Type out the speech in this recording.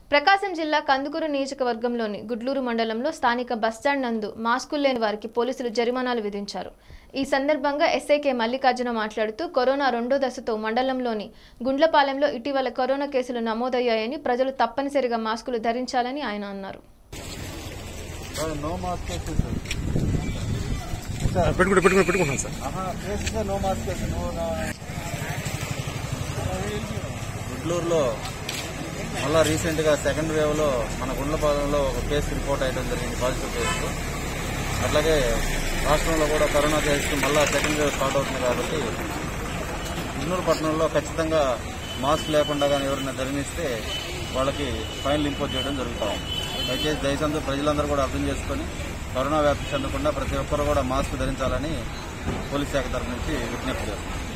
ప్రకాశం జిల్లా కందుకూరు నియోజకవర్గంలోని గుడ్లూరు మండలంలో స్థానిక బస్టాండ్ నందు మాస్కులు లేని వారికి పోలీసులు జరిమానాలు విధించారు ఈ సందర్భంగా ఎస్ఐకే మల్లికార్జున మాట్లాడుతూ కరోనా రెండో దశతో మండలంలోని గుండ్లపాలెంలో ఇటీవల కరోనా కేసులు నమోదయ్యాయని ప్రజలు తప్పనిసరిగా మాస్కులు ధరించాలని ఆయన అన్నారు నో మాస్క్ పెట్టుకుంటే పెట్టుకుంటే పెట్టుకుంటాను సార్ వేస్తే నో మాస్క్ నో గుడ్లూరులో మళ్ళా రీసెంట్ గా సెకండ్ వేవ్ లో మన గుండ్లపాలెంలో ఒక కేసు రిపోర్ట్ అయ్యడం జరిగింది పాజిటివ్ కేసు అట్లాగే రాష్ట్రంలో కూడా కరోనా కేసు మళ్ళా సెకండ్ వేవ్ స్టార్ట్ అవుతుంది కాబట్టి గుంటూరు పట్టణంలో ఖచ్చితంగా మాస్క్ లేకుండా కానీ ఎవరైనా ధర్మిస్తే వాళ్ళకి ఫైన్లు ఇంపోజ్ చేయడం జరుగుతాం దయచేసి దయచేసి ప్రజలందరూ కూడా అర్థం చేసుకొని కరోనా వ్యాప్తి చెందకుండా ప్రతి ఒక్కరు కూడా మాస్క్ ధరించాలని పోలీస్ శాఖ తరఫు నుంచి విజ్ఞప్తి చేస్తున్నాం